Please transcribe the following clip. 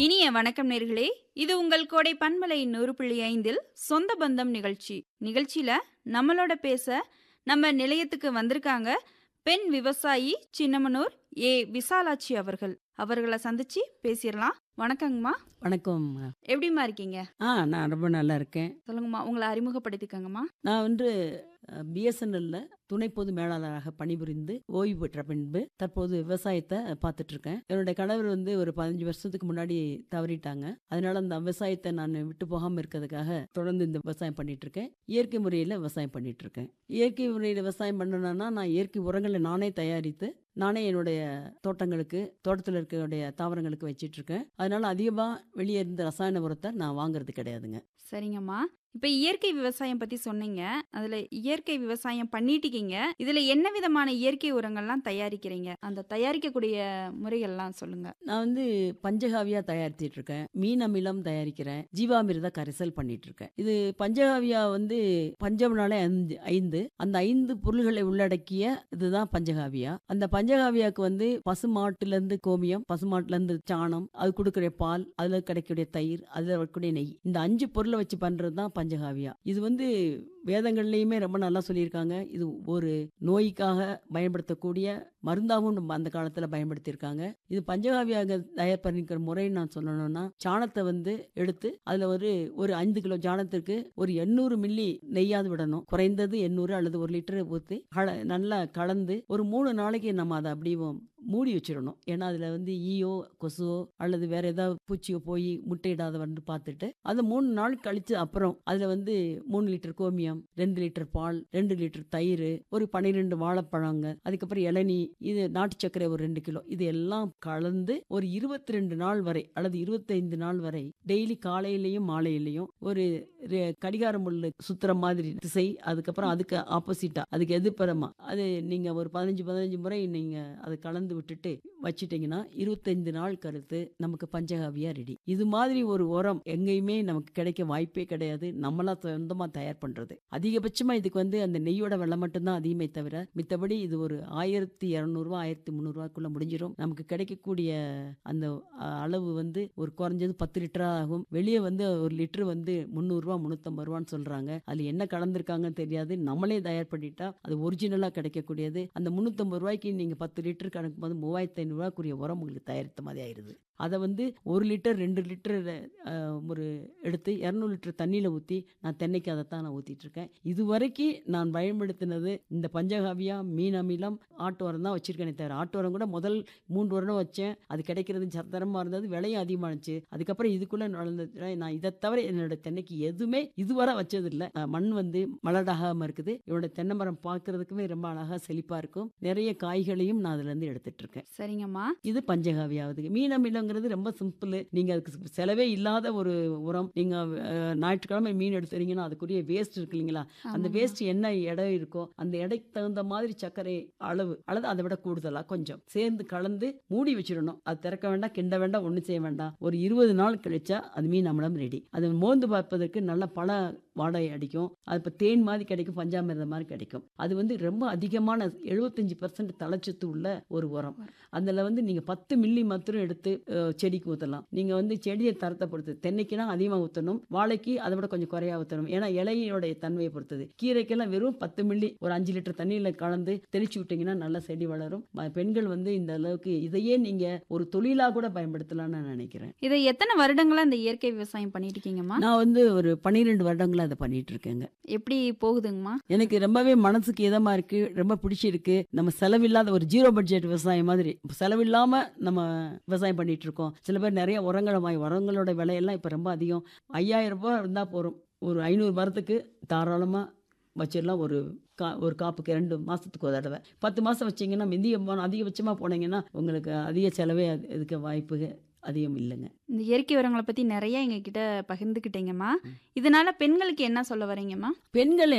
இனிய வணக்கம் நேர்களே இது உங்கள் கோடை பண்பலை நூறு புள்ளி ஐந்தில் சொந்த பந்தம் நிகழ்ச்சி நிகழ்ச்சியில நம்மளோட பேச நம்ம நிலையத்துக்கு வந்திருக்காங்க பெண் விவசாயி சின்னமனூர் ஏ விசாலாட்சி அவர்கள் அவர்களை சந்திச்சு பேசிடலாம் வணக்கங்கம்மா வணக்கம் எப்படிம்மா இருக்கீங்க ஆ நான் ரொம்ப நல்லா இருக்கேன் சொல்லுங்கம்மா உங்களை அறிமுகப்படுத்திக்கங்கம்மா நான் வந்து பிஎஸ்என்எல்ல துணை பொது மேலாளராக பணிபுரிந்து ஓய்வு பெற்ற பின்பு தற்போது விவசாயத்தை பார்த்துட்டு இருக்கேன் என்னுடைய கணவர் வந்து ஒரு பதினஞ்சு வருஷத்துக்கு முன்னாடி தவறிட்டாங்க அதனால அந்த விவசாயத்தை நான் விட்டு போகாமல் இருக்கிறதுக்காக தொடர்ந்து இந்த விவசாயம் பண்ணிட்டு இருக்கேன் இயற்கை முறையில் விவசாயம் பண்ணிட்டு இருக்கேன் இயற்கை முறையில் விவசாயம் பண்ணணும்னா நான் இயற்கை உரங்களை நானே தயாரித்து நானே என்னுடைய தோட்டங்களுக்கு தோட்டத்தில் இருக்கக்கூடிய தாவரங்களுக்கு வச்சிட்டு இருக்கேன் அதனால அதிகமாக வெளியே இருந்த ரசாயன உரத்தை நான் வாங்குறது கிடையாதுங்க சரிங்கம்மா இப்ப இயற்கை விவசாயம் பத்தி சொன்னீங்க அதுல இயற்கை விவசாயம் பண்ணிட்டீங்க இதுல என்ன விதமான இயற்கை உரங்கள்லாம் தயாரிக்கிறீங்க அந்த தயாரிக்கக்கூடிய முறைகள்லாம் சொல்லுங்க நான் வந்து பஞ்சகாவியா தயாரிச்சிட்டு இருக்கேன் மீன் அமிலம் தயாரிக்கிறேன் ஜீவாமிர்த கரைசல் பண்ணிட்டு இருக்கேன் இது பஞ்சகாவியா வந்து பஞ்சம்னாலே அஞ்சு ஐந்து அந்த ஐந்து பொருள்களை உள்ளடக்கிய இதுதான் பஞ்சகாவியா அந்த பஞ்சகாவியாக்கு வந்து பசுமாட்டுல இருந்து கோமியம் பசுமாட்டுல இருந்து சாணம் அது கொடுக்குற பால் அதுல கிடைக்கக்கூடிய தயிர் அதுல வரக்கூடிய நெய் இந்த அஞ்சு பொருளை வச்சு பண்றது தான் பஞ்சகாவியா இது வந்து வேதங்கள்லயுமே ரொம்ப நல்லா சொல்லியிருக்காங்க இது ஒரு நோய்க்காக பயன்படுத்தக்கூடிய மருந்தாகவும் நம்ம அந்த காலத்துல பயன்படுத்தியிருக்காங்க இது பஞ்சகாவியாக தயார் பண்ணிக்கிற முறை நான் சொல்லணும்னா சாணத்தை வந்து எடுத்து அதுல ஒரு ஒரு ஐந்து கிலோ சாணத்திற்கு ஒரு எண்ணூறு மில்லி நெய்யாவது விடணும் குறைந்தது எண்ணூறு அல்லது ஒரு லிட்டர் ஊற்றி கல நல்லா கலந்து ஒரு மூணு நாளைக்கு நம்ம அதை அப்படியே மூடி வச்சிடணும் ஏன்னா அதுல வந்து ஈயோ கொசுவோ அல்லது வேற ஏதாவது பூச்சியோ போய் முட்டையிடாத வந்து பார்த்துட்டு அது மூணு நாள் கழிச்சு அப்புறம் அதுல வந்து மூணு லிட்டர் கோமியம் ரெண்டு லிட்டர் பால் ரெண்டு லிட்டர் தயிர் ஒரு பன்னிரெண்டு வாழைப்பழங்க அதுக்கப்புறம் இளநீ இது நாட்டு சர்க்கரை ஒரு ரெண்டு கிலோ இது எல்லாம் கலந்து ஒரு இருபத்தி ரெண்டு நாள் வரை அல்லது இருபத்தைந்து நாள் வரை டெய்லி காலையிலையும் மாலையிலையும் ஒரு ரெ- கடிகார முள்ளு சுத்துற மாதிரி திசை அதுக்கப்புறம் அதுக்கு ஆப்போசிட்டா அதுக்கு எதிர்ப்புறமா அது நீங்க ஒரு பதினஞ்சு பதினஞ்சு முறை நீங்க அதை கலந்து விட்டுட்டு வச்சிட்டீங்கன்னா இருபத்தைந்து நாள் கருத்து நமக்கு பஞ்சகாவியா ரெடி இது மாதிரி ஒரு உரம் எங்கேயுமே நமக்கு கிடைக்க வாய்ப்பே கிடையாது நம்மளா சொந்தமா தயார் பண்றது அதிகபட்சமா இதுக்கு வந்து அந்த நெய்யோட வெள்ளை மட்டும்தான் அதிகமே தவிர மித்தபடி இது ஒரு ஆயிரத்தி இரநூறுவா ஆயிரத்தி முந்நூறுவாக்குள்ள முடிஞ்சிடும் நமக்கு கிடைக்கக்கூடிய அந்த அ, அளவு வந்து ஒரு குறைஞ்சது பத்து லிட்டரா ஆகும் வெளியே வந்து ஒரு லிட்டர் வந்து முந்நூறுரூவா முந்நூற்றம்பது ரூபான்னு சொல்றாங்க அதுல என்ன கலந்துருக்காங்கன்னு தெரியாது நம்மளே தயார் பண்ணிட்டா அது ஒரிஜினலா கிடைக்கக்கூடியது அந்த முந்நூற்றம்பது ரூபாய்க்கு நீங்க பத்து லிட்டர் கணக்கு போது மூவாயிரத்தி ஐநூறுரூவாக்குரிய உரம் உங்களுக்கு தயாரித்த மாதிரி ஆயிருது அதை வந்து ஒரு லிட்டர் ரெண்டு லிட்டர் ஒரு எடுத்து இரநூறு லிட்டர் தண்ணியில் ஊற்றி நான் தென்னைக்கு அதைத்தான் நான் ஊற்றிட்டு இருக்கேன் இது வரைக்கும் நான் பயன்படுத்தினது இந்த பஞ்சகாவியா மீன் அமிலம் ஆட்டு உரம் தான் வச்சிருக்கேனே தவிர ஆட்டு உரம் கூட முதல் மூன்று வருடம் வச்சேன் அது கிடைக்கிறது சத்தரமாக இருந்தது விலையும் அதிகமானுச்சு அதுக்கப்புறம் இதுக்குள்ளே நுழைஞ்சது நான் இதை தவிர என்னோட தென்னைக்கு எதுவுமே இதுவரை வச்சது இல்லை மண் வந்து மலடாகாமல் இருக்குது என்னோட தென்னை மரம் பார்க்கறதுக்குமே ரொம்ப அழகாக செழிப்பாக இருக்கும் நிறைய காய்களையும் நான் அதுலேருந்து எடுத்துட்டு இருக்கேன் சரிங்கம்மா இது பஞ்சகாவியாவது மீன் அமிலங்கிறது ரொம்ப சிம்பிள் நீங்க அதுக்கு செலவே இல்லாத ஒரு உரம் நீங்க அஹ், ஞாயிற்றுக்கிழமை மீன் எடுத்துறீங்கன்னா அதுக்குரிய வேஸ்ட் இருக்கு இல்லைங்களா அந்த ஆமாம்மா. வேஸ்ட் என்ன எடை இருக்கோ அந்த எடைக்கு தகுந்த மாதிரி சர்க்கரை அளவு அல்லது அதை விட கூடுதலா கொஞ்சம் சேர்ந்து கலந்து மூடி வச்சிடணும் அது திறக்க வேண்டாம் கிண்ட வேண்டாம் ஒன்றும் செய்ய வேண்டாம் ஒரு இருபது நாள் கழிச்சா அது மீன் அமிலம் ரெடி அது மோந்து பார்ப்பதற்கு நல்ல பல வாடகை அடிக்கும் அது இப்போ தேன் மாதிரி கிடைக்கும் பஞ்சாமிர்தம் மாதிரி கிடைக்கும் அது வந்து ரொம்ப அதிகமான எழுபத்தஞ்சு பர்சன்ட் தளச்சத்து உள்ள ஒரு உரம் அதில் வந்து நீங்கள் பத்து மில்லி மாத்திரம் எடுத்து அஹ், செடிக்கு ஊற்றலாம் நீங்கள் வந்து செடியை தரத்தை பொறுத்து தென்னைக்குனா அதிகமாக ஊற்றணும் வாழைக்கு அதை விட கொஞ்சம் குறையா ஊற்றணும் ஏன்னா இலையோடைய தன்மையை பொறுத்தது கீரைக்கெல்லாம் வெறும் பத்து மில்லி ஒரு அஞ்சு லிட்டர் தண்ணியில் கலந்து தெளிச்சு விட்டீங்கன்னா நல்ல செடி வளரும் ம- பெண்கள் வந்து இந்த அளவுக்கு இதையே நீங்கள் ஒரு தொழிலாக கூட பயன்படுத்தலாம்னு நான் நினைக்கிறேன் இதை எத்தனை வருடங்களா இந்த இயற்கை விவசாயம் பண்ணிட்டு இருக்கீங்கம்மா நான் வந்து ஒரு பன்னிரெண்டு வருடங்களா அதை பண்ணிட்டு இருக்கேங்க எப்படி போகுதுங்கம்மா எனக்கு ரொம்பவே மனசுக்கு இதமா இருக்கு ரொம்ப பிடிச்சிருக்கு நம்ம செலவில்லாத ஒரு ஜீரோ பட்ஜெட் விவசாயம் மாதிரி செலவில்லாம நம்ம விவசாயம் பண்ணிட்டு இருக்கோம் சில பேர் நிறைய உரங்களை வாங்கி உரங்களோட விலையெல்லாம் இப்ப ரொம்ப அதிகம் ஐயாயிரம் ரூபாய் இருந்தா போறோம் ஒரு ஐநூறு மரத்துக்கு தாராளமா வச்சிடலாம் ஒரு கா ஒரு காப்புக்கு ரெண்டு மாசத்துக்கு ஒரு தடவை பத்து மாசம் வச்சீங்கன்னா மிந்திய போன அதிகபட்சமா போனீங்கன்னா உங்களுக்கு அதிக செலவே அது- இதுக்கு வாய்ப்பு அதிகம் இல்லைங்க இந்த இயற்கை உரங்களை பத்தி நிறைய எங்க கிட்ட பகிர்ந்துக்கிட்டீங்கம்மா இதனால பெண்களுக்கு என்ன சொல்ல வரீங்கம்மா பெண்கள்